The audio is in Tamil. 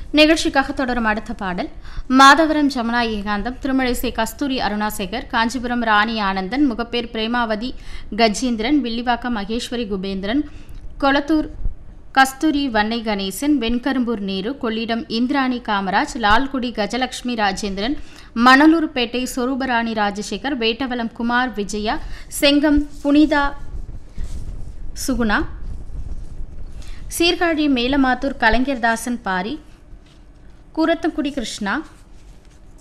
நிகழ்ச்சிக்காக தொடரும் அடுத்த பாடல் மாதவரம் ஜமுனா ஏகாந்தம் திருமழிசை கஸ்தூரி அருணாசேகர் காஞ்சிபுரம் ராணி ஆனந்தன் முகப்பேர் பிரேமாவதி கஜேந்திரன் வில்லிவாக்கம் மகேஸ்வரி குபேந்திரன் கொளத்தூர் கஸ்தூரி வன்னை கணேசன் வெண்கரும்பூர் நேரு கொள்ளிடம் இந்திராணி காமராஜ் லால்குடி கஜலட்சுமி ராஜேந்திரன் மணலூர்பேட்டை சொரூபராணி ராஜசேகர் வேட்டவலம் குமார் விஜயா செங்கம் புனிதா சுகுணா சீர்காழி மேலமாத்தூர் கலைஞர்தாசன் பாரி கூரத்தங்குடி கிருஷ்ணா